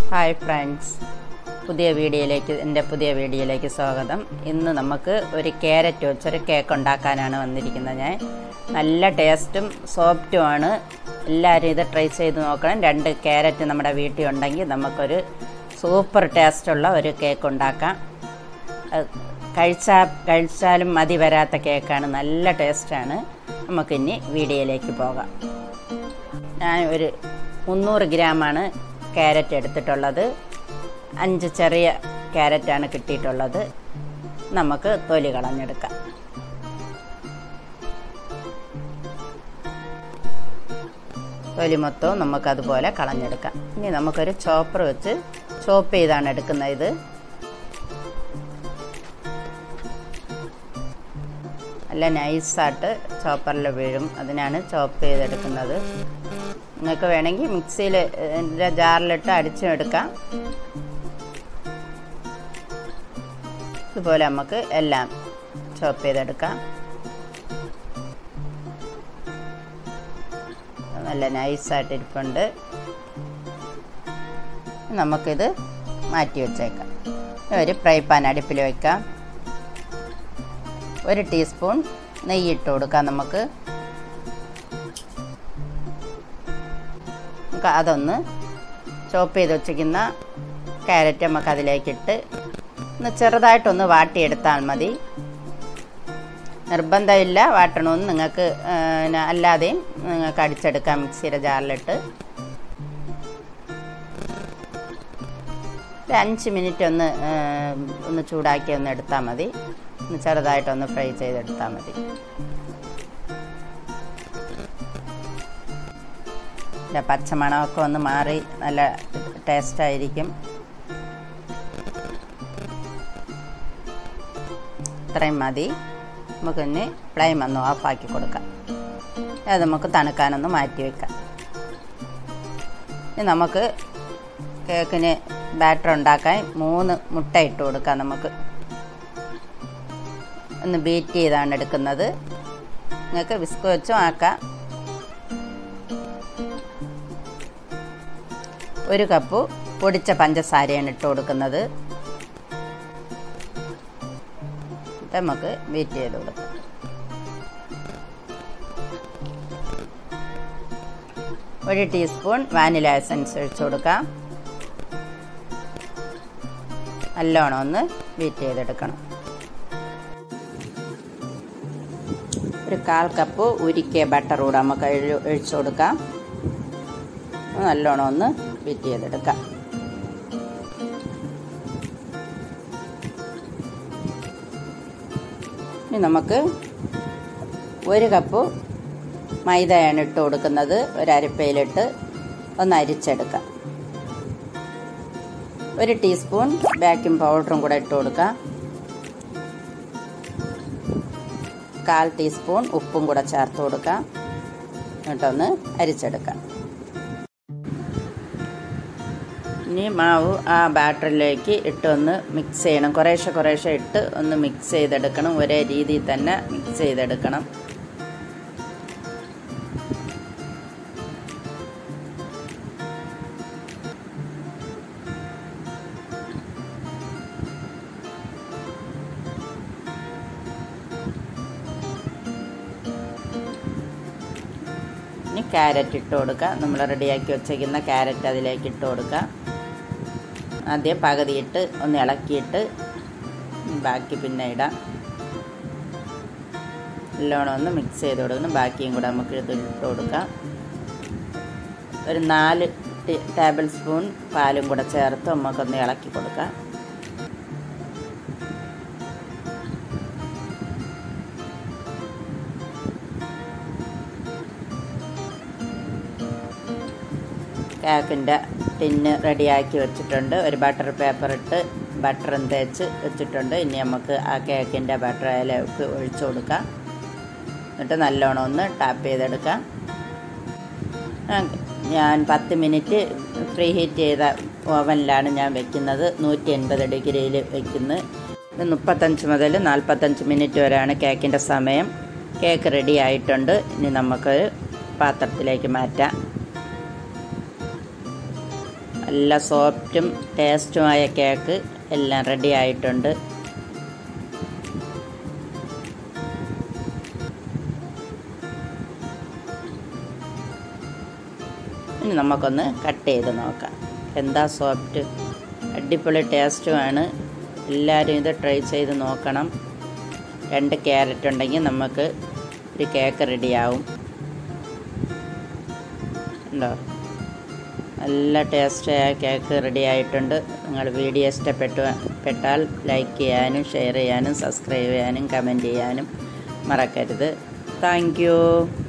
hi friends പുതിയ വീഡിയോയിലേക്ക് എൻ്റെ പുതിയ വീഡിയോയിലേക്ക് സ്വാഗതം ഇന്ന് നമുക്ക് ഒരു ക്യാരറ്റ് വെച്ചൊരു കേക്ക് ഉണ്ടാക്കാനാണ് വന്നിരിക്കുന്നത് ഞാൻ നല്ല ടേസ്റ്റും സോഫ്റ്റുമാണ് എല്ലാവരും ഇത് ട്രൈ ചെയ്ത് നോക്കണം രണ്ട് ക്യാരറ്റ് നമ്മുടെ വീട്ടിൽ ഉണ്ടെങ്കിൽ നമുക്കൊരു സൂപ്പർ ടേസ്റ്റുള്ള ഒരു കേക്ക് ഉണ്ടാക്കാം അത് കഴിച്ചാൽ കഴിച്ചാലും മതി വരാത്ത കേക്കാണ് നല്ല ടേസ്റ്റാണ് നമുക്കിനി വീഡിയോയിലേക്ക് പോകാം ഞാൻ ഒരു മുന്നൂറ് ഗ്രാമാണ് ക്യാരറ്റ് എടുത്തിട്ടുള്ളത് അഞ്ച് ചെറിയ ക്യാരറ്റാണ് കിട്ടിയിട്ടുള്ളത് നമുക്ക് തൊലി കളഞ്ഞെടുക്കാം തൊലി മൊത്തവും നമുക്കതുപോലെ കളഞ്ഞെടുക്കാം ഇനി നമുക്കൊരു ചോപ്പർ വെച്ച് ചോപ്പ് ചെയ്താണ് എടുക്കുന്നത് ഇത് നല്ല നൈസായിട്ട് ചോപ്പറിൽ വീഴും അതിനാണ് ചോപ്പ് ചെയ്തെടുക്കുന്നത് നിങ്ങൾക്ക് വേണമെങ്കിൽ മിക്സിയിൽ ജാറിലിട്ട് അടിച്ചും എടുക്കാം ഇതുപോലെ നമുക്ക് എല്ലാം ചോപ്പ് ചെയ്തെടുക്കാം നല്ല നൈസായിട്ട് ഇരിപ്പുണ്ട് നമുക്കിത് മാറ്റി വെച്ചേക്കാം ഒരു ഫ്രൈ പാൻ അടുപ്പിൽ വയ്ക്കാം ഒരു ടീസ്പൂൺ നെയ്യ് ഇട്ട് കൊടുക്കാം നമുക്ക് നമുക്ക് അതൊന്ന് ചോപ്പ് ചെയ്ത് വെച്ചിരിക്കുന്ന ക്യാരറ്റ് നമുക്ക് അതിലേക്കിട്ട് ഒന്ന് ചെറുതായിട്ടൊന്ന് വാട്ടിയെടുത്താൽ മതി നിർബന്ധമില്ല വാട്ടണമെന്ന് നിങ്ങൾക്ക് പിന്നെ അല്ലാതെയും നിങ്ങൾക്ക് അടിച്ചെടുക്കാം മിക്സിയുടെ ജാറിലിട്ട് ഒരു അഞ്ച് മിനിറ്റ് ഒന്ന് ഒന്ന് ചൂടാക്കി ഒന്ന് എടുത്താൽ മതി ഒന്ന് ചെറുതായിട്ടൊന്ന് ഫ്രൈ ചെയ്തെടുത്താൽ മതി പച്ചമണമൊക്കെ ഒന്ന് മാറി നല്ല ടേസ്റ്റായിരിക്കും ഇത്രയും മതി നമുക്കിനി ഫ്ലെയിം ഒന്ന് ഓഫാക്കി കൊടുക്കാം അത് നമുക്ക് തണുക്കാനൊന്ന് മാറ്റി വെക്കാം ഇനി നമുക്ക് കേക്കിന് ബാറ്റർ ഉണ്ടാക്കാൻ മൂന്ന് മുട്ട ഇട്ട് കൊടുക്കാം നമുക്ക് ഒന്ന് ബീറ്റ് ചെയ്താണ് എടുക്കുന്നത് നിങ്ങൾക്ക് വിസ്ക് വെച്ചും ആക്കാം ഒരു കപ്പ് പൊടിച്ച പഞ്ചസാരയാണ് ഇട്ട് കൊടുക്കുന്നത് നമുക്ക് ബീറ്റ് ചെയ്ത് കൊടുക്കാം ഒരു ടീസ്പൂൺ വാനില എസൻസ് ഒഴിച്ചു കൊടുക്കാം നല്ലോണം ഒന്ന് ബീറ്റ് ചെയ്തെടുക്കണം ഒരു കാൽ കപ്പ് ഉരുക്കിയ ബട്ടർ കൂടെ നമുക്ക് ഒഴിച്ചു കൊടുക്കാം നല്ലോണം ഒന്ന് ബീറ്റ് ചെയ്തെടുക്കാം ഇനി നമുക്ക് ഒരു കപ്പ് മൈദയാണ് ഇട്ട് കൊടുക്കുന്നത് ഒരു അരിപ്പയിലിട്ട് ഒന്ന് അരിച്ചെടുക്കാം ഒരു ടീസ്പൂൺ ബേക്കിംഗ് പൗഡറും കൂടെ ഇട്ട് കൊടുക്കാം കാൽ ടീസ്പൂൺ ഉപ്പും കൂടെ ചേർത്ത് കൊടുക്കാം എന്നിട്ടൊന്ന് അരിച്ചെടുക്കാം ഇനി മാവ് ആ ബാറ്ററിലേക്ക് ഇട്ട് ഒന്ന് മിക്സ് ചെയ്യണം കുറേശ്ശെ കുറേശ്ശെ ഇട്ട് ഒന്ന് മിക്സ് ചെയ്തെടുക്കണം ഒരേ രീതിയിൽ തന്നെ മിക്സ് ചെയ്തെടുക്കണം ഇനി ക്യാരറ്റ് ഇട്ട് കൊടുക്കുക നമ്മൾ റെഡിയാക്കി വെച്ചേക്കുന്ന ക്യാരറ്റ് അതിലേക്ക് ഇട്ട് കൊടുക്കുക ആദ്യം പകുതിയിട്ട് ഒന്ന് ഇളക്കിയിട്ട് ബാക്കി പിന്നെ ഇടാം നല്ലോണം ഒന്ന് മിക്സ് ചെയ്ത് കൊടുക്കണം ബാക്കിയും കൂടെ നമുക്ക് ഇത് ഇട്ട് കൊടുക്കാം ഒരു നാല് ടേബിൾ സ്പൂൺ പാലും കൂടെ ചേർത്ത് നമുക്കൊന്ന് ഇളക്കി കൊടുക്കാം കേക്കിൻ്റെ ടിന്ന് റെഡിയാക്കി വെച്ചിട്ടുണ്ട് ഒരു ബട്ടർ പേപ്പർ ഇട്ട് ബട്ടറും തേച്ച് വെച്ചിട്ടുണ്ട് ഇനി നമുക്ക് ആ കേക്കിൻ്റെ ബട്ടർ അതിലേക്ക് ഒഴിച്ചു കൊടുക്കാം എന്നിട്ട് നല്ലോണം ഒന്ന് ടാപ്പ് ചെയ്തെടുക്കാം ഞാൻ പത്ത് മിനിറ്റ് ഫ്രീ ഹീറ്റ് ചെയ്ത ഓവനിലാണ് ഞാൻ വെക്കുന്നത് നൂറ്റി എൺപത് ഡിഗ്രിയിൽ വെക്കുന്നത് മുപ്പത്തഞ്ച് മുതൽ നാൽപ്പത്തഞ്ച് മിനിറ്റ് വരെയാണ് കേക്കിൻ്റെ സമയം കേക്ക് റെഡി ആയിട്ടുണ്ട് ഇനി നമുക്ക് പാത്രത്തിലേക്ക് മാറ്റാം നല്ല സോഫ്റ്റും ടേസ്റ്റുമായ കേക്ക് എല്ലാം റെഡി ആയിട്ടുണ്ട് ഇനി നമുക്കൊന്ന് കട്ട് ചെയ്ത് നോക്കാം എന്താ സോഫ്റ്റ് അടിപൊളി ടേസ്റ്റുമാണ് എല്ലാവരും ഇത് ട്രൈ ചെയ്ത് നോക്കണം രണ്ട് ക്യാരറ്റ് ഉണ്ടെങ്കിൽ നമുക്ക് ഒരു കേക്ക് റെഡിയാവും ഉണ്ടോ നല്ല ടേസ്റ്റായ കേക്ക് റെഡി ആയിട്ടുണ്ട് നിങ്ങൾ വീഡിയോ ഇഷ്ടപ്പെട്ടു പെട്ടാൽ ലൈക്ക് ചെയ്യാനും ഷെയർ ചെയ്യാനും സബ്സ്ക്രൈബ് ചെയ്യാനും കമൻറ്റ് ചെയ്യാനും മറക്കരുത് താങ്ക്